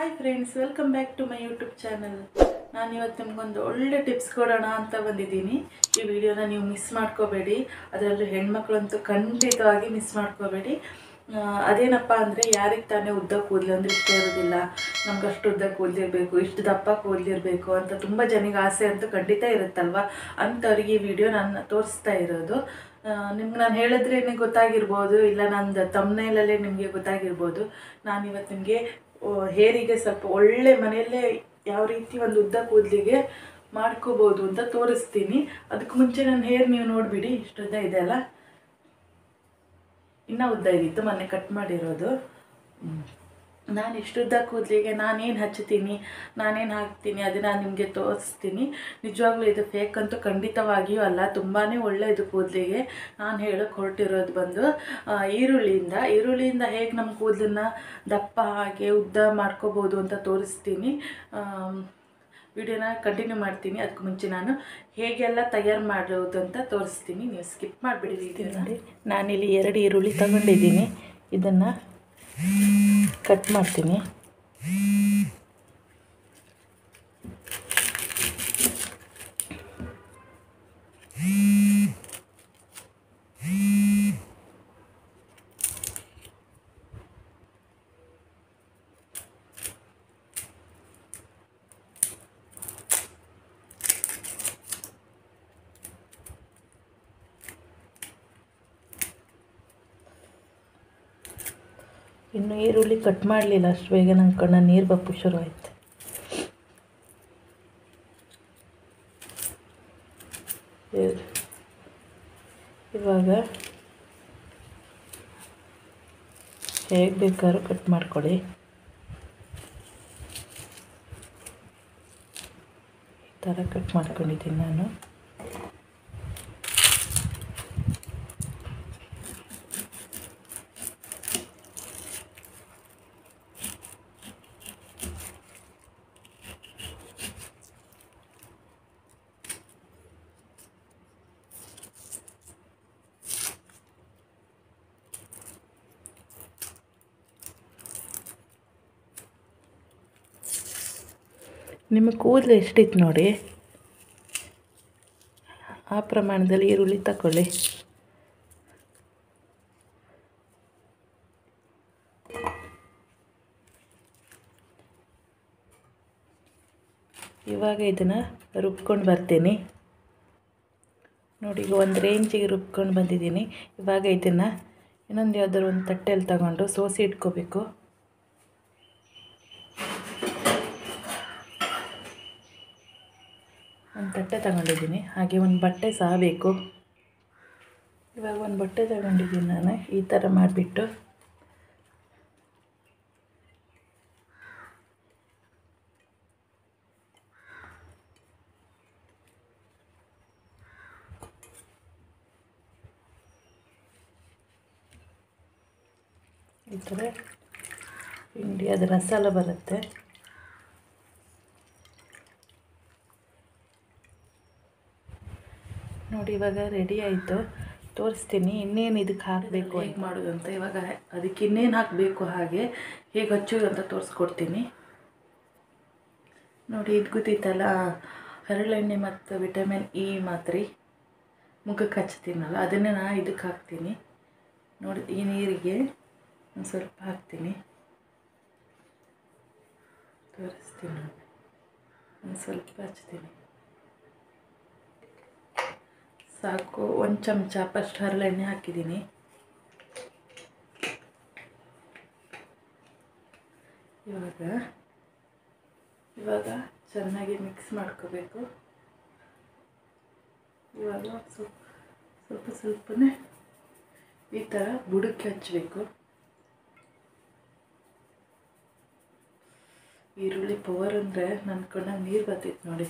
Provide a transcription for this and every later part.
hi friends welcome back to my YouTube channel ನಾನು ಇವತ್ತು ನಿಮ್ಗೊಂದು ಒಳ್ಳೆ ಟಿಪ್ಸ್ ಕೊಡೋಣ ಅಂತ ಬಂದಿದ್ದೀನಿ ಈ ವಿಡಿಯೋನ ನೀವು ಮಿಸ್ ಮಾಡ್ಕೋಬೇಡಿ ಅದರಲ್ಲೂ ಹೆಣ್ಮಕ್ಳಂತೂ ಖಂಡಿತವಾಗಿ ಮಿಸ್ ಮಾಡ್ಕೋಬೇಡಿ ಆ, ಅದೇನಪ್ಪ ಅಂದರೆ ಯಾರಿಗೆ ತಾನೇ ಉದ್ದ ಕೂದಲು ಅಂದರೆ ಇಷ್ಟ ಇರೋದಿಲ್ಲ ನಮ್ಗೆ ಅಷ್ಟು ಉದ್ದ ಕೂದಲಿರಬೇಕು ಇಷ್ಟು ದಪ್ಪ ಕೂದಲಿರಬೇಕು ಅಂತ ತುಂಬ ಜನಿಗೆ ಆಸೆ ಅಂತೂ ಖಂಡಿತ ಇರುತ್ತಲ್ವ ಅಂಥವ್ರಿಗೆ ಈ ವಿಡಿಯೋ ನಾನು ತೋರಿಸ್ತಾ ಇರೋದು ನಿಮ್ಗೆ ನಾನು ಹೇಳಿದ್ರೇ ಗೊತ್ತಾಗಿರ್ಬೋದು ಇಲ್ಲ ನಂದು ತಮ್ಮನೇಲಲ್ಲೇ ನಿಮಗೆ ಗೊತ್ತಾಗಿರ್ಬೋದು ನಾನು ಇವತ್ತು ನಿಮಗೆ ಹೇರಿಗೆ ಸ್ವಲ್ಪ ಒಳ್ಳೆ ಮನೆಯಲ್ಲೇ ಯಾವ ರೀತಿ ಒಂದು ಉದ್ದ ಕೂದಲಿಗೆ ಮಾಡ್ಕೋಬೋದು ಅಂತ ತೋರಿಸ್ತೀನಿ ಅದಕ್ಕೆ ಮುಂಚೆ ನನ್ನ ಹೇರ್ ನೀವು ನೋಡಿಬಿಡಿ ಇಷ್ಟು ಉದ್ದ ಇದೆ ಅಲ್ಲ ಇನ್ನೂ ಉದ್ದ ಇದ್ದಿತ್ತು ಮೊನ್ನೆ ಕಟ್ ಮಾಡಿರೋದು ನಾನು ಇಷ್ಟುದ್ದ ಕೂದಲಿಗೆ ನಾನೇನು ಹಚ್ತೀನಿ ನಾನೇನು ಹಾಕ್ತೀನಿ ಅದನ್ನು ನಾನು ನಿಮಗೆ ತೋರಿಸ್ತೀನಿ ನಿಜವಾಗ್ಲೂ ಇದು ಫೇಕ್ ಅಂತೂ ಖಂಡಿತವಾಗಿಯೂ ಅಲ್ಲ ತುಂಬಾ ಒಳ್ಳೆಯದು ಕೂದಲಿಗೆ ನಾನು ಹೇಳೋಕೆ ಹೊರಟಿರೋದು ಬಂದು ಆ, ಈರುಳ್ಳಿಯಿಂದ ಈರುಳ್ಳಿಯಿಂದ ಹೇಗೆ ನಮ್ಮ ಕೂದಲನ್ನ ದಪ್ಪ ಹಾಗೆ ಉದ್ದ ಮಾಡ್ಕೋಬೋದು ಅಂತ ತೋರಿಸ್ತೀನಿ ವಿಡಿಯೋನ ಕಂಟಿನ್ಯೂ ಮಾಡ್ತೀನಿ ಅದಕ್ಕೆ ಮುಂಚೆ ನಾನು ಹೇಗೆಲ್ಲ ತಯಾರು ಮಾಡೋದು ಅಂತ ತೋರಿಸ್ತೀನಿ ನೀವು ಸ್ಕಿಪ್ ಮಾಡಿಬಿಡಿ ವಿಡಿಯೋ ನೋಡಿ ನಾನಿಲ್ಲಿ ಎರಡು ಈರುಳ್ಳಿ ತಗೊಂಡಿದ್ದೀನಿ ಇದನ್ನು ಕಟ್ ಮಾಡ್ತೀನಿ ಇನ್ನು ಈರುಳ್ಳಿ ಕಟ್ ಮಾಡಲಿಲ್ಲ ಅಷ್ಟು ಬೇಗ ನನ್ನ ಕಣ್ಣ ನೀರು ಬಪ್ಪು ಶುರು ಆಯ್ತು ಇ- ಇವಾಗ ಹೇಗೆ ಬೇಕಾದ್ರೂ ಕಟ್ ಮಾಡ್ಕೊಳ್ಳಿ ಈ ಥರ ಕಟ್ ಮಾಡ್ಕೊಂಡಿದ್ದೀನಿ ನಾನು ನಿಮ್ಮ ಕೂದಲು ಎಷ್ಟಿತ್ತು ನೋಡಿ ಆ ಪ್ರಮಾಣದಲ್ಲಿ ಈರುಳ್ಳಿ ತಗೊಳ್ಳಿ ಇವಾಗ ಇದನ್ನು ರುಬ್ಕೊಂಡು ಬರ್ತೀನಿ ನೋಡಿ ಈಗ ಒಂದು ರೇಂಜಿಗೆ ರುಬ್ಕೊಂಡು ಬಂದಿದ್ದೀನಿ ಇವಾಗ ಇದನ್ನು ಇನ್ನೊಂದು ಯಾವ್ದಾದ್ರು ಒಂದು ತಟ್ಟೆಯಲ್ಲಿ ತಗೊಂಡು ಸೋಸಿ ಇಟ್ಕೋಬೇಕು ಒಂದು ತಟ್ಟೆ ತಗೊಂಡಿದ್ದೀನಿ ಹಾಗೆ ಒಂದು ಬಟ್ಟೆ ಸಹ ಬೇಕು ಇವಾಗ ಒಂದು ಬಟ್ಟೆ ತಗೊಂಡಿದ್ದೀನಿ ನಾನು ಈ ಥರ ಮಾಡಿಬಿಟ್ಟು ಈ ಥರ ಹಿಂಡಿ ಅದು ರಸಾಲ ಬರುತ್ತೆ ನೋಡಿ ಇವಾಗ ರೆಡಿ ಆಯಿತು ತೋರಿಸ್ತೀನಿ ಇನ್ನೇನು ಇದಕ್ಕೆ ಹಾಕಬೇಕು ಹೇಗೆ ಮಾಡೋದು ಅಂತ ಇವಾಗ ಅದಕ್ಕೆ ಇನ್ನೇನು ಹಾಕಬೇಕು ಹಾಗೆ ಹೇಗೆ ಹಚ್ಚೋದು ಅಂತ ತೋರಿಸ್ಕೊಡ್ತೀನಿ ನೋಡಿ ಇದು ಗೊತ್ತಿತ್ತಲ್ಲ ಹರಳೆಣ್ಣೆ ಮತ್ತು ವಿಟಮಿನ್ ಇ ಮಾತ್ರೆ ಮುಖಕ್ಕೆ ಹಚ್ತೀನಲ್ಲ ಅದನ್ನೇ ನಾನು ಇದಕ್ಕೆ ಹಾಕ್ತೀನಿ ನೋಡಿ ಈ ನೀರಿಗೆ ಒಂದು ಸ್ವಲ್ಪ ಹಾಕ್ತೀನಿ ತೋರಿಸ್ತೀನಿ ನೋಡಿ ಒಂದು ಸ್ವಲ್ಪ ಹಚ್ತೀನಿ ಸಾಕು ಒಂದು ಚಮಚ ಫಸ್ಟ್ ಹರಳೆಣ್ಣೆ ಹಾಕಿದ್ದೀನಿ ಇವಾಗ ಇವಾಗ ಚೆನ್ನಾಗಿ ಮಿಕ್ಸ್ ಮಾಡ್ಕೋಬೇಕು ಇವಾಗ ಸ್ವಲ್ಪ ಸ್ವಲ್ಪ ಸ್ವಲ್ಪನೇ ಈ ಥರ ಬುಡಕ್ಕೆ ಹಚ್ಚಬೇಕು ಈರುಳ್ಳಿ ಪವರ್ ಅಂದರೆ ನನ್ನ ಕಣ್ಣ ನೀರು ಬರ್ತೈತೆ ನೋಡಿ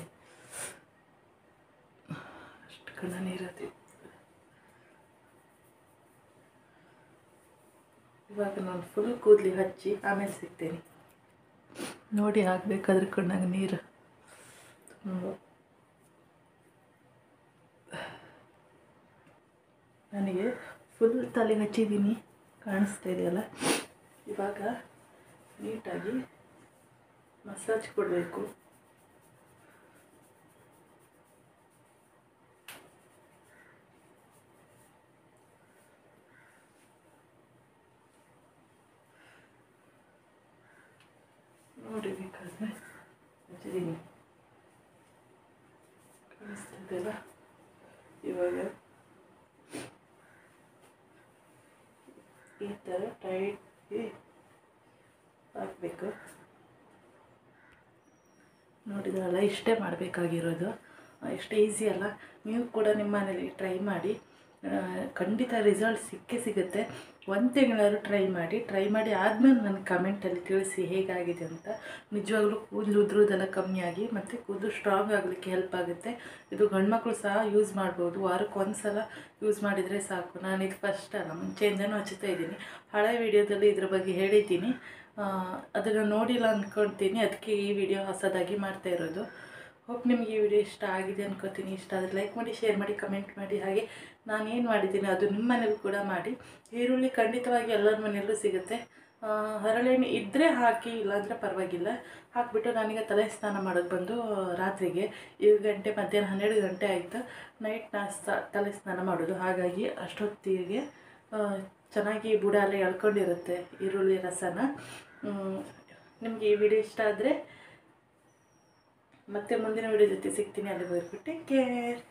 ಅಷ್ಟು ಕಣ್ಣ ನೀರು ಹತ್ತಿತ್ತು ಇವಾಗ ನಾನು ಫುಲ್ ಕೂದಲಿ ಹಚ್ಚಿ ಆಮೇಲೆ ಸಿಗ್ತೇನೆ ನೋಡಿ ಹಾಕ್ಬೇಕಾದ್ರೆ ಕಣ್ಣಾಗ ನೀರು ತುಂಬ ನನಗೆ ಫುಲ್ ತಲೆ ಹಚ್ಚಿದ್ದೀನಿ ಕಾಣಿಸ್ತಾ ಇದೆಯಲ್ಲ ಇವಾಗ ನೀಟಾಗಿ ಮಸಾಜ್ ಕೊಡಬೇಕು ನೋಡಿ ಬೇಕಾದ್ರೆ ಹಚ್ಚಿದ್ದೀನಿ ಕಾಣಿಸ್ತದಲ್ಲ ಇವಾಗ ಈ ಥರ ಟೈಟ್ಗೆ ಹಾಕಬೇಕು ನೋಡಿದ್ರಲ್ಲ ಇಷ್ಟೇ ಮಾಡಬೇಕಾಗಿರೋದು ಇಷ್ಟೇ ಈಸಿ ಅಲ್ಲ ನೀವು ಕೂಡ ನಿಮ್ಮ ಮನೇಲಿ ಟ್ರೈ ಮಾಡಿ ಆ, ಖಂಡಿತ ರಿಸಲ್ಟ್ ಸಿಕ್ಕೇ ಸಿಗುತ್ತೆ ಒಂದು ತಿಂಗಳಾದ್ರು ಟ್ರೈ ಮಾಡಿ ಟ್ರೈ ಮಾಡಿ ಆದಮೇಲೆ ನನಗೆ ಕಮೆಂಟಲ್ಲಿ ತಿಳಿಸಿ ಹೇಗಾಗಿದೆ ಅಂತ ನಿಜವಾಗ್ಲೂ ಕೂದಲು ಉದ್ರೋದೆಲ್ಲ ಕಮ್ಮಿ ಆಗಿ ಮತ್ತು ಕೂದಲು ಸ್ಟ್ರಾಂಗ್ ಆಗಲಿಕ್ಕೆ ಹೆಲ್ಪ್ ಆಗುತ್ತೆ ಇದು ಗಂಡ್ಮಕ್ಳು ಸಹ ಯೂಸ್ ಮಾಡ್ಬೋದು ವಾರಕ್ಕೆ ಒಂದು ಸಲ ಯೂಸ್ ಮಾಡಿದರೆ ಸಾಕು ನಾನು ಇದು ಫಸ್ಟ್ ಅಲ್ಲ ಮುಂಚೆಯಿಂದನೂ ಹಚ್ಚುತ್ತಾ ಇದ್ದೀನಿ ಹಳೆ ವಿಡಿಯೋದಲ್ಲಿ ಇದ್ರ ಬಗ್ಗೆ ಹೇಳಿದ್ದೀನಿ ಅದನ್ನು ನೋಡಿಲ್ಲ ಅಂದ್ಕೊಳ್ತೀನಿ ಅದಕ್ಕೆ ಈ ವಿಡಿಯೋ ಹೊಸದಾಗಿ ಮಾಡ್ತಾ ಇರೋದು ಹೋಪ್ ನಿಮಗೆ ಈ ವಿಡಿಯೋ ಇಷ್ಟ ಆಗಿದೆ ಅನ್ಕೋತೀನಿ ಇಷ್ಟ ಆದರೆ ಲೈಕ್ ಮಾಡಿ ಶೇರ್ ಮಾಡಿ ಕಮೆಂಟ್ ಮಾಡಿ ಹಾಗೆ ನಾನು ಏನು ಮಾಡಿದ್ದೀನಿ ಅದು ನಿಮ್ಮ ಮನೇಲಿ ಕೂಡ ಮಾಡಿ ಈರುಳ್ಳಿ ಖಂಡಿತವಾಗಿ ಎಲ್ಲರ ಮನೆಯಲ್ಲೂ ಸಿಗುತ್ತೆ ಆ, ಹರಳೆಣ್ಣೆ ಇದ್ದರೆ ಹಾಕಿ ಇಲ್ಲಾಂದರೆ ಪರವಾಗಿಲ್ಲ ಹಾಕಿಬಿಟ್ಟು ನಾನೀಗ ತಲೆ ಸ್ನಾನ ಮಾಡೋದು ಬಂದು ರಾತ್ರಿಗೆ ಏಳು ಗಂಟೆ ಮಧ್ಯಾಹ್ನ ಹನ್ನೆರಡು ಗಂಟೆ ಆಯಿತು ನೈಟ್ ನಾಸ್ತ ತಲೆ ಸ್ನಾನ ಮಾಡೋದು ಹಾಗಾಗಿ ಅಷ್ಟೊತ್ತಿಗೆ ಆ, ಚೆನ್ನಾಗಿ ಬುಡ ಎಲ್ಲ ಎಳ್ಕೊಂಡಿರುತ್ತೆ ಈರುಳ್ಳಿ ರಸನ ನಿಮಗೆ ಈ ವಿಡಿಯೋ ಇಷ್ಟ ಆದರೆ ಮತ್ತೆ ಮುಂದಿನ ವಿಡಿಯೋ ಜೊತೆ ಸಿಗ್ತೀನಿ ಅಲ್ಲಿವರೆಗೂ ಟೇಕ್ ಕೇರ್